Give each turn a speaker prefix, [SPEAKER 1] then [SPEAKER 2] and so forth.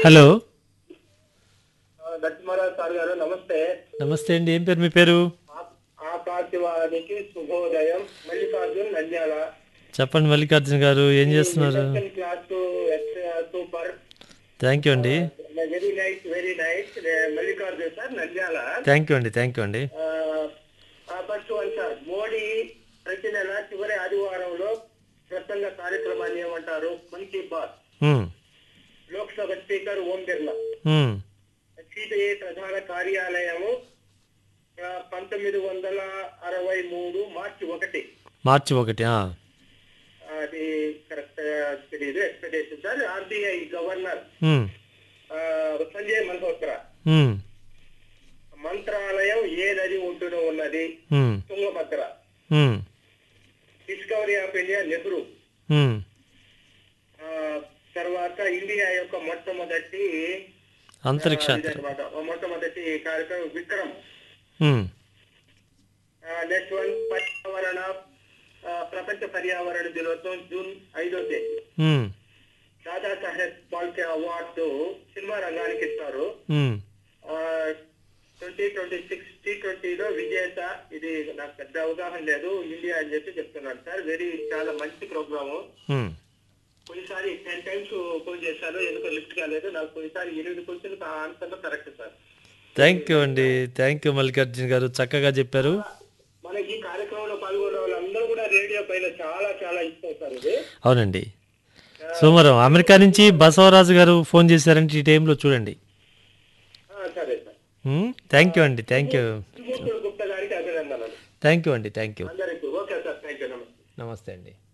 [SPEAKER 1] Hello
[SPEAKER 2] Lakshmanarao sir గారు నమస్తే
[SPEAKER 1] నమస్తే అండి ఏం పేరు మీ పేరు
[SPEAKER 2] ఆ- ఆకాశవాణికి శుభోదయం మల్లికార్జున్ నంద్యాల
[SPEAKER 1] చెప్పండి మల్లికార్జున గారు ఏం చేస్తున్నారు
[SPEAKER 2] induction class ex- super
[SPEAKER 1] thank you అండి
[SPEAKER 2] very nice very nice Mallikarjun sir Nandyal
[SPEAKER 1] thank you అండి థ్యాంక్ యూ అండి
[SPEAKER 2] ఫస్ట్ వన్ సార్ మోడీ ప్రతి నెల చివరి ఆదివారంలో ప్రసంగ కార్యక్రమాన్ని ఏమంటారు Mann ki Baat
[SPEAKER 1] um,
[SPEAKER 2] Lok Sabha speaker Om Birla
[SPEAKER 1] um,
[SPEAKER 2] CBI ప్రధాన కార్యాలయము ఆ, పంతొమ్మిది వందల అరవై మూడు మార్చి ఒకటి
[SPEAKER 1] మార్చి ఒకటి ఆ,
[SPEAKER 2] అది కరెక్ట్ తెలియదు expectation sir RBI governor
[SPEAKER 1] um,
[SPEAKER 2] ఆ, సంజయ్ మల్హోత్రా
[SPEAKER 1] ఉమ్,
[SPEAKER 2] మంత్రాలయం ఏ నది ఒడ్డున ఉన్నది
[SPEAKER 1] um,
[SPEAKER 2] Tungabhadra
[SPEAKER 1] um,
[SPEAKER 2] discovery of India Nehru
[SPEAKER 1] um.
[SPEAKER 2] ఆ, తర్వాత ఇండియా యొక్క మొట్టమొదటి
[SPEAKER 1] అంతరిక్ష యాత్ర.
[SPEAKER 2] ఇదన్నమాట మొట్టమొదటి కార్యక్రమం విక్రమ్
[SPEAKER 1] ఉమ్,
[SPEAKER 2] నెక్స్ట్ వన్ పర్యావరణ ఆ, ప్రపంచ పర్యావరణ దినోత్సవం జూన్ ఐదో తేదీ
[SPEAKER 1] ఉమ్,
[SPEAKER 2] దాదాసాహెబ్ ఫాల్కే అవార్డు సినిమా రంగానికి ఇస్తారు
[SPEAKER 1] um.
[SPEAKER 2] Twenty twenty six T ట్వంటీలో విజేత ఇది నాకు పెద్ద అవగాహన లేదు ఇండియా అని చెప్పి చెప్తున్నాను సార్ వెరీ చాలా మంచి ప్రోగ్రాము
[SPEAKER 1] ఉమ్.
[SPEAKER 2] కొన్నిసారి టెన్ టైమ్స్ ఫోన్ చేశాను ఎందుకో లిఫ్ట్ కాలేదు నాకు కొన్నిసారి ఎనిమిది question answer correct sir
[SPEAKER 1] thank you అండి థ్యాంక్ యూ మల్లికార్జున గారు చక్కగా చెప్పారు
[SPEAKER 2] మనకి ఈ కార్యక్రమంలో పాల్గొన్న వాళ్ళందరూ కూడా రేడియో పైన చాలా చాలా ఇష్టం సార్ ఇది
[SPEAKER 1] అవునండి సోమవారం అమెరికా నుంచి బసవరాజు గారు ఫోన్ చేశారంటే ఈ టైంలో చూడండి
[SPEAKER 2] ఆ, సరే సార్
[SPEAKER 1] థ్యాంక్ యూ అండి థ్యాంక్ యూ
[SPEAKER 2] త్రిమూర్తుల గుప్తా గారికి అభినందనలు
[SPEAKER 1] థ్యాంక్ యూ అండి థ్యాంక్ యూ
[SPEAKER 2] అందరికీ ఓకే సార్ థ్యాంక్ యూ నమస్తే
[SPEAKER 1] నమస్తే అండి